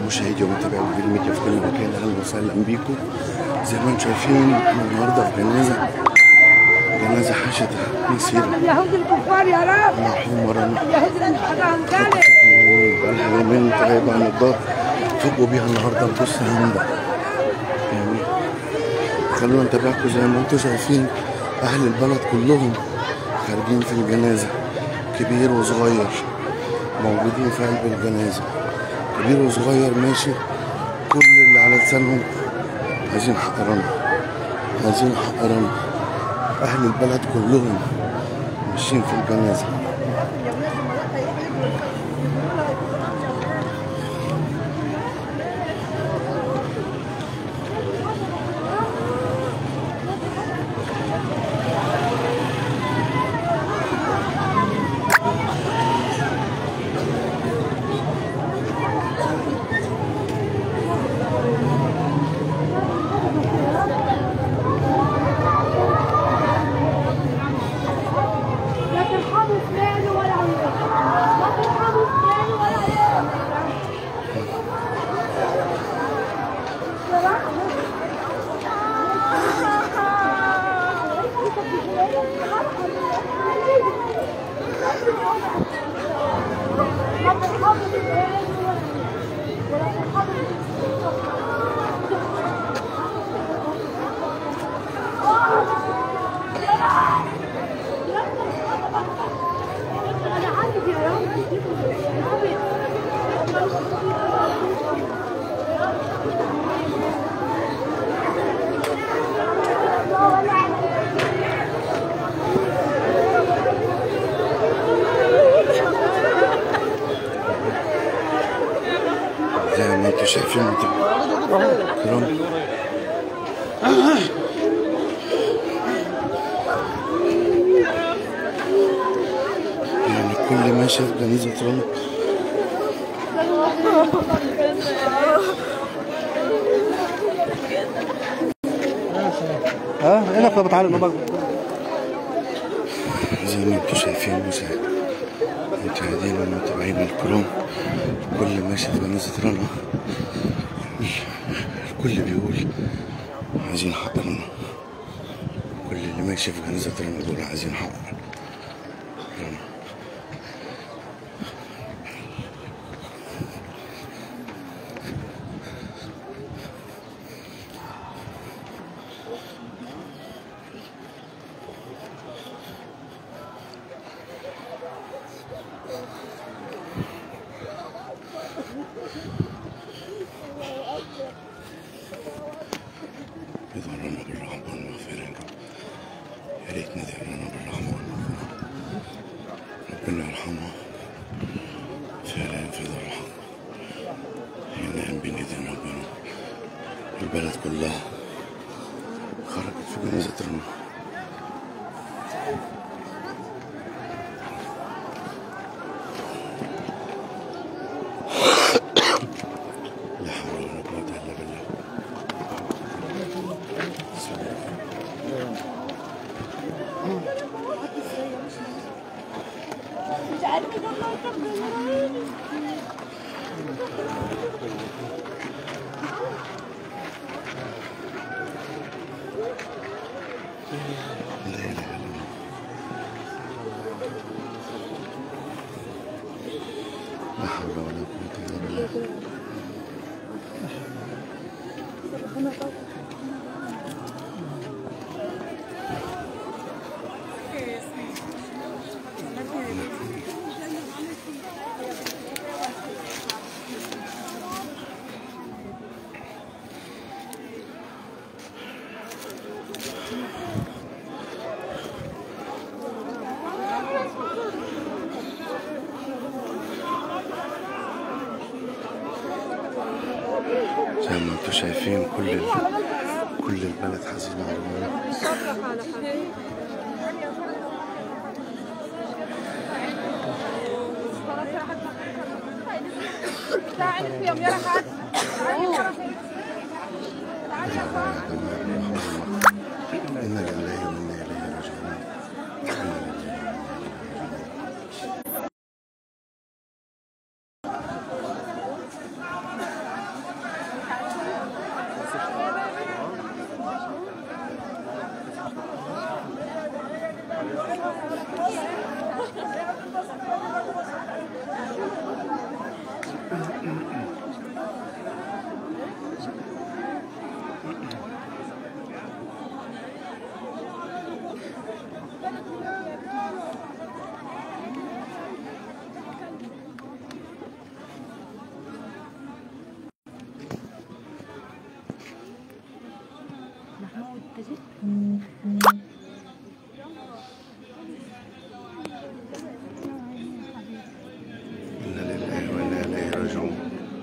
مشاهدي ومتابعي مدير الميديا في كل مكان اهلا وسهلا بيكم زي ما انتم شايفين احنا النهارده في جنازه جنازه حاشد مسيره اليهود الكفار يا رب مرحوم رنا اليهود اللي حاجة ذلك بقالها يومين غايبه عن الدار فوجئوا بيها النهارده الجثه هامده يعني خلونا نتابعكم زي ما انتم شايفين اهل البلد كلهم خارجين في الجنازه كبير وصغير موجودين في قلب الجنازه كبير وصغير ماشي كل اللي على لسانهم عايزين حق رنا عايزين حق رنا اهل البلد كلهم ماشيين في الجنازه لا ترحموا فلان ولا علان لا ترحموا فلان ولا علان لا ترحموا فلان ولا ترحموا انا عندي يا رب زي ما انتم شايفين انتم كرام يعني كل ما شاف جنازة رنا ها هنا كنا بتعلم نبغى زي ما انتم شايفين مشاهد مشاهدين والمتابعين الكرام كل ما شاف جنازة رنا الكل بيقول عايزين حق رنا كل اللي ماشي في جنازة رنا بيقول عايزين حق رنا ادعوا لنا بالرحمة والمغفرة يا ريت ندعي لنا بالرحمة والمغفرة ربنا يرحمها فعلا ينفذ الحق ينام بين ايدين ربنا البلد كلها خرجت في جنازة رنا لا حول ولا قوة إلا بالله مش عارفه ده الله يكبر لا إله إلا الله لا حول ولا قوة إلا بالله زي ما انتم شايفين كل ال... كل البلد حزينة على الموت تعالي فيهم يا رحات إنا لله وإنا إليه راجعون إنا لله محمود تجي إنا لله وإنا إليه راجعون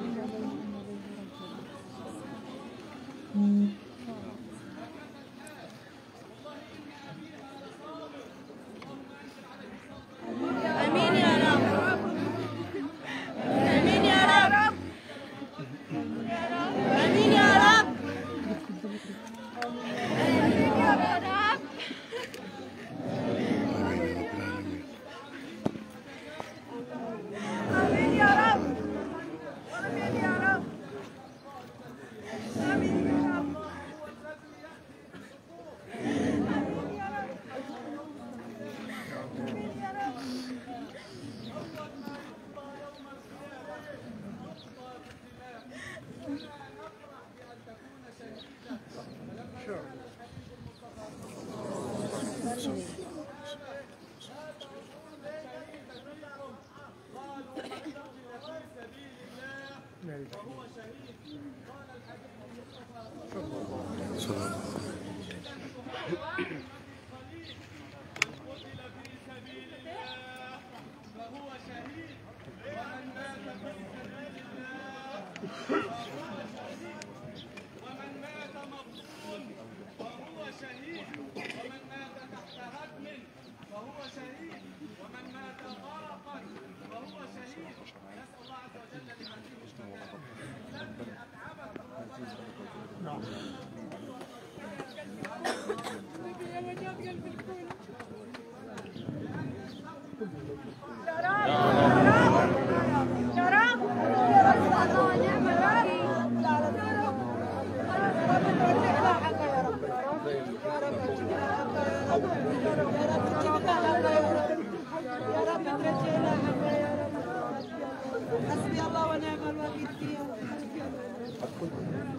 امين يا رب امين يا رب امين يا رب امين يا رب آمين يا رب امين العالمين يا رب امين يا رب امين يا رب امين يا رب صلى الله عليه ومن مات مقتول فهو شهيد ومن مات تحت هدم فهو شهيد ومن مات غرقا فهو شهيد نسأل الله عز وجل لهذه الشهادة التي أتعبت يا رب يا رب الله نعم الوكيل يا رب يا رب يا رب يا رب ترجعنا حقا يا رب حسبي الله ونعم الوكيل فيه حسبي الله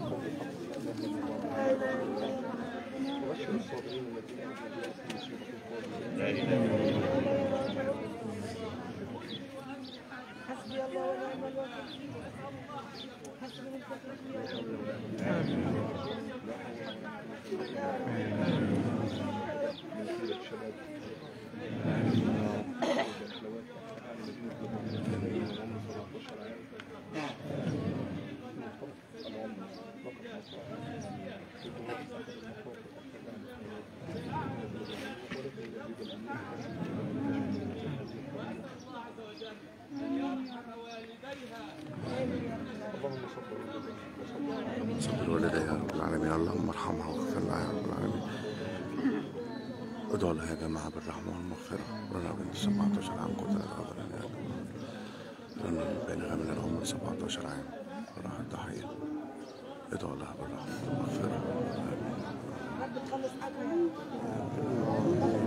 حسبي الله ونعم الوكيل فيه حسبي الله يا رب صبر الوالدين يا رب العالمين اللهم ارحمها واغفر لها يا رب العالمين ادعوا لها يا جماعة بالرحمة والمغفرة لنا بنت 17 عام قتلت غدرا يا جماعة لنا بينها من العمر 17 عام وراحت ضحية ادعوا لها بالرحمة والمغفرة آمين رب تخلص حقها يا رب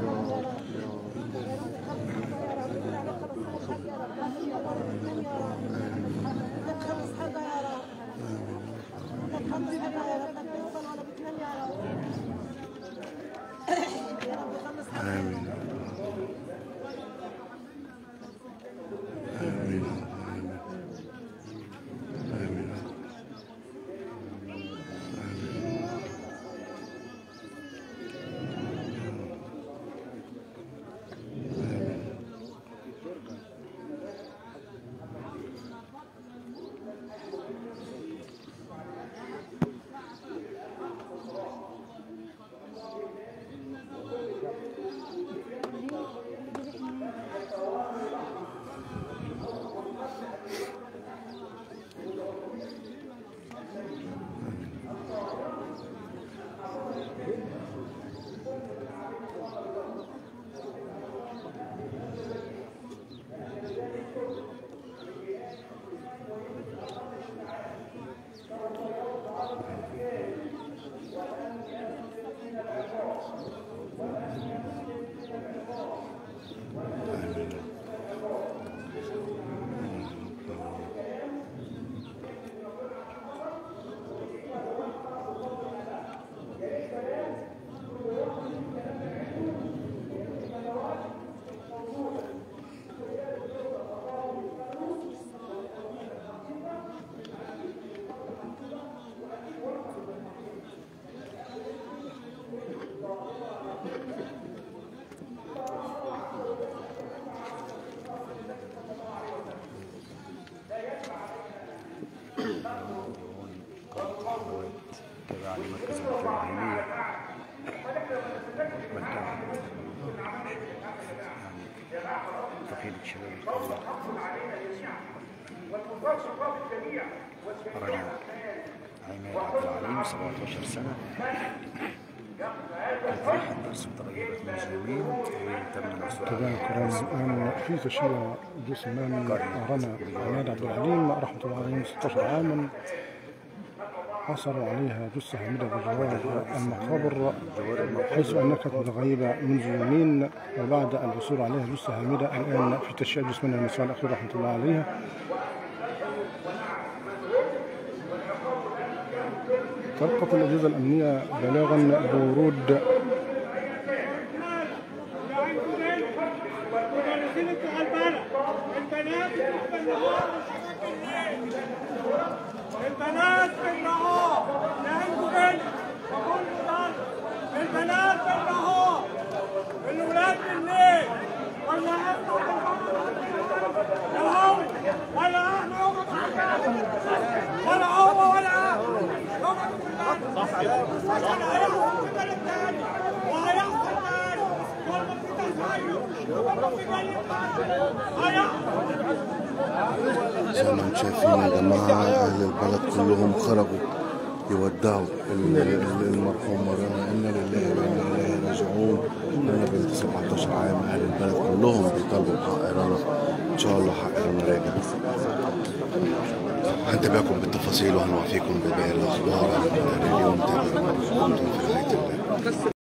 تخلص حقها يا رب تخلص حقها يا رب لا بتوصل ولا بتنام يا رب يا رب خلص حقها آمين آمين آمين آمين تابع لمركز الإبراهيمية بلدان يعني فقيدة شباب القرية رجل عماد عبد العليم 17 سنة كانت راحت درس متغيرة مجرمين وتم العثور تابعنا عليها الكرام الآن في تشييع جثمان رمى عماد عبد العليم رحمة الله عليه 16 عاما حصلوا عليها جثة هامدة بجوار المقابر حيث أنها كانت متغيبة منذ يومين وبعد الوصول عليها جثة هامدة الآن في تشييع جثمان المساء الأخير رحمة الله عليها تلقت الأجهزة الأمنية بلاغا بورود المدرسين بتوع البلد البنات بالنهار البنات بالنهار لعندكم بنت بقول للطالب البنات بالنهار الولاد بالليل ولا احنا لا هو ولا احنا يقعد على البلد ولا هو ولا احنا يقعدوا في البلد عشان هيحصل في بلد تاني وهيحصل تاني والله في تسيب والله في بلد تاني هيحصل زي ما انتم شايفين يا جماعة أهل البلد كلهم خرجوا يودعوا ال- ال- المرحوم ورانا إنا لله وإنا إليه راجعون أنا بنت 17 عام أهل البلد كلهم بيطالبوا بحق رنا إن شاء الله حق رنا راجع هنتابعكم بالتفاصيل وهنوافيكم بباقي الأخبار على مدار اليوم تابعوا كنتم في رعاية الله